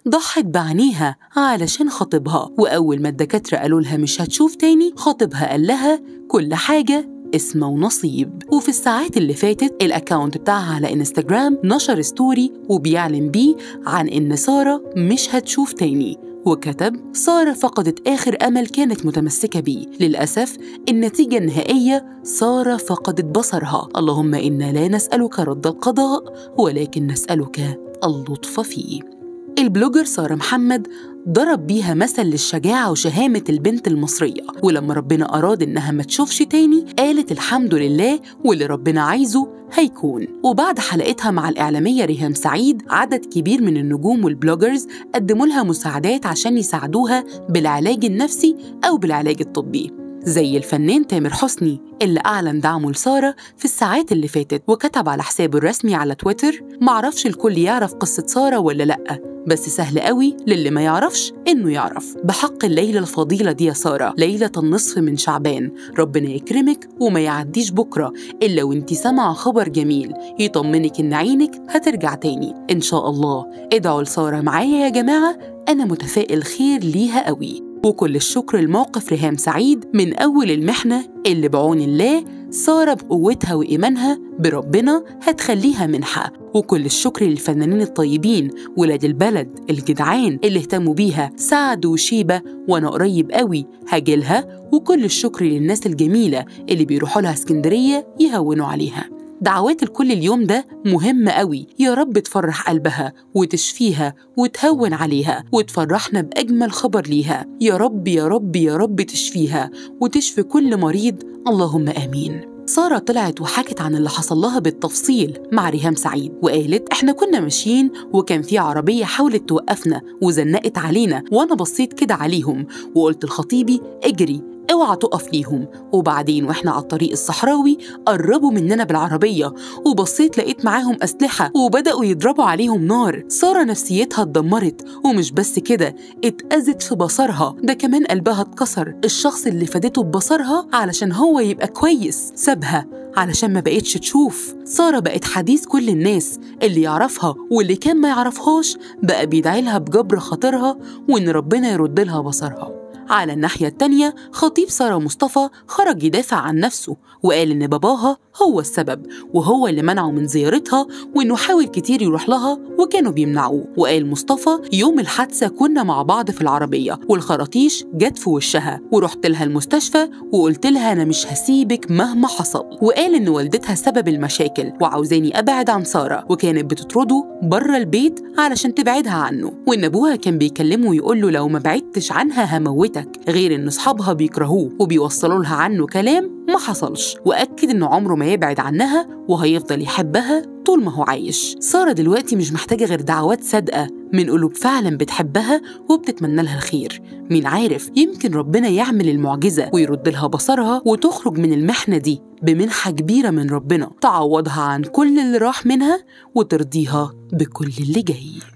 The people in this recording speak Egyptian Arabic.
ضحت بعينيها علشان خطيبها وأول ما الدكاترة قالوا لها مش هتشوف تاني خطيبها قال لها كل حاجة اسم ونصيب وفي الساعات اللي فاتت الاكاونت بتاعها على انستجرام نشر ستوري وبيعلن بيه عن ان ساره مش هتشوف تاني وكتب سارة فقدت آخر أمل كانت متمسكة بيه للأسف النتيجة النهائية سارة فقدت بصرها اللهم إنا لا نسألك رد القضاء ولكن نسألك اللطف فيه البلوجر سارة محمد ضرب بيها مثل للشجاعة وشهامة البنت المصرية ولما ربنا أراد إنها ما تشوفش تاني قالت الحمد لله واللي ربنا عايزه هيكون وبعد حلقتها مع الإعلامية ريهام سعيد عدد كبير من النجوم والبلوجرز قدموا لها مساعدات عشان يساعدوها بالعلاج النفسي أو بالعلاج الطبي زي الفنان تامر حسني اللي أعلن دعمه لسارة في الساعات اللي فاتت وكتب على حسابه الرسمي على تويتر معرفش الكل يعرف قصة سارة ولا لأ بس سهل قوي للي ما يعرفش إنه يعرف بحق الليلة الفضيلة دي يا سارة ليلة النصف من شعبان ربنا يكرمك وما يعديش بكرة إلا وانتي سامعة خبر جميل يطمنك إن عينك هترجع تاني إن شاء الله ادعوا لسارة معايا يا جماعة أنا متفائل خير ليها قوي وكل الشكر لموقف ريهام سعيد من أول المحنة اللي بعون الله سارة بقوتها وإيمانها بربنا هتخليها منحة وكل الشكر للفنانين الطيبين ولاد البلد الجدعان اللي اهتموا بيها سعد وشيبة وأنا قريب قوي هاجلها وكل الشكر للناس الجميلة اللي بيروحوا لها اسكندرية يهونوا عليها دعوات الكل اليوم ده مهمة قوي يا رب تفرح قلبها وتشفيها وتهون عليها وتفرحنا بأجمل خبر ليها يا رب يا رب يا رب تشفيها وتشفي كل مريض اللهم آمين سارة طلعت وحكت عن اللي حصل لها بالتفصيل مع ريهام سعيد وقالت احنا كنا ماشيين وكان في عربية حاولت توقفنا وزنقت علينا وانا بصيت كده عليهم وقلت لخطيبي اجري اوعى تقف ليهم وبعدين واحنا على الطريق الصحراوي قربوا مننا بالعربية وبصيت لقيت معاهم أسلحة وبدأوا يضربوا عليهم نار سارة نفسيتها اتدمرت ومش بس كده اتأذت في بصرها ده كمان قلبها اتكسر الشخص اللي فادته ببصرها علشان هو يبقى كويس سابها علشان ما بقتش تشوف سارة بقت حديث كل الناس اللي يعرفها واللي كان ما يعرفهاش بقى بيدعي لها بجبر خاطرها وإن ربنا يرد لها بصرها على الناحية التانية خطيب سارة مصطفى خرج يدافع عن نفسه وقال إن باباها هو السبب وهو اللي منعه من زيارتها وإنه حاول كتير يروح لها وكانوا بيمنعوه وقال مصطفى يوم الحادثة كنا مع بعض في العربية والخراطيش جت في وشها ورحت لها المستشفى وقلت لها أنا مش هسيبك مهما حصل وقال إن والدتها سبب المشاكل وعاوزاني أبعد عن سارة وكانت بتطرده بره البيت علشان تبعدها عنه وإن أبوها كان بيكلمه ويقول له لو ما بعدتش عنها هموتك غير إن أصحابها بيكرهوه وبيوصلوا لها عنه كلام ما حصلش وأكد إنه عمره ما يبعد عنها وهيفضل يحبها طول ما هو عايش سارة دلوقتي مش محتاجة غير دعوات صادقة من قلوب فعلا بتحبها وبتتمنى لها الخير مين عارف يمكن ربنا يعمل المعجزة ويرد لها بصرها وتخرج من المحنة دي بمنحة كبيرة من ربنا تعوضها عن كل اللي راح منها وترضيها بكل اللي جاي